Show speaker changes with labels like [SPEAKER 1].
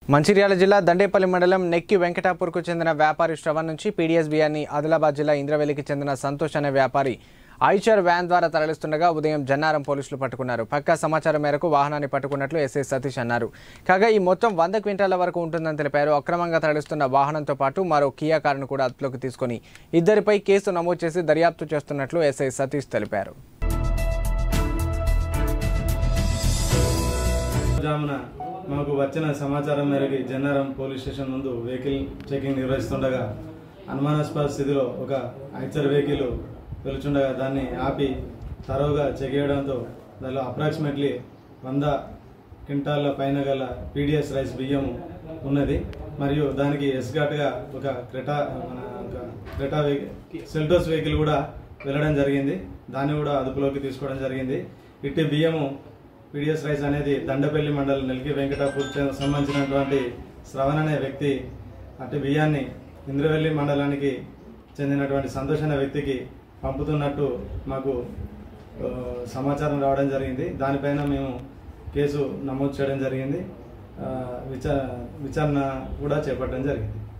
[SPEAKER 1] మంచిర్యాల జిల్లా దండేపల్లి మండలం నెక్కి వెంకటాపూర్కు చెందిన వ్యాపారి శ్రవణ్ నుంచి పీడీఎస్ బియ్యాన్ని ఆదిలాబాద్ జిల్లా ఇంద్రవెల్లికి చెందిన సంతోష్ అనే వ్యాపారి ఐచర్ వ్యాన్ ద్వారా తరలిస్తుండగా ఉదయం జన్నారం పోలీసులు పట్టుకున్నారు పక్కా సమాచారం మేరకు వాహనాన్ని పట్టుకున్నట్లు ఎస్ఐ సతీష్ అన్నారు కాగా ఈ మొత్తం వంద క్వింటాల వరకు ఉంటుందని తెలిపారు అక్రమంగా తరలిస్తున్న వాహనంతో పాటు మరో కియా కారును కూడా అదుపులోకి తీసుకొని ఇద్దరిపై కేసు నమోదు చేసి దర్యాప్తు చేస్తున్నట్లు ఎస్ఐ సతీష్ తెలిపారు
[SPEAKER 2] జామున మాకు వచ్చిన సమాచారం మేరకు జన్నారం పోలీస్ స్టేషన్ ముందు వెహికల్ చెకింగ్ నిర్వహిస్తుండగా అనుమానాస్పద స్థితిలో ఒక ఐచర్ వెహికల్ వెలుచుండగా దాన్ని ఆపి తరోగా చెక్ చేయడంతో దానిలో అప్రాక్సిమేట్లీ వంద క్వింటాల పైన గల పీడిఎస్ రైస్ బియ్యం ఉన్నది మరియు దానికి ఎస్గాట్గా ఒక క్రెటా మన ఒక క్రెటా వెహికల్ సెల్టోస్ వెహికల్ కూడా వెళ్ళడం జరిగింది దాన్ని కూడా అదుపులోకి తీసుకోవడం జరిగింది ఇట్టి బియ్యము పీడిఎస్ రైస్ అనేది దండపల్లి మండలం నెల్కి వెంకటాపూర్ కు సంబంధించినటువంటి శ్రవణ్ అనే వ్యక్తి అటు బియ్యాన్ని ఇంద్రవెల్లి మండలానికి చెందినటువంటి సంతోష్ అనే వ్యక్తికి పంపుతున్నట్టు మాకు ఆ, సమాచారం రావడం జరిగింది దానిపైన మేము కేసు నమోదు చేయడం జరిగింది ఆ, విచా విచారణ కూడా చేపట్టడం జరిగింది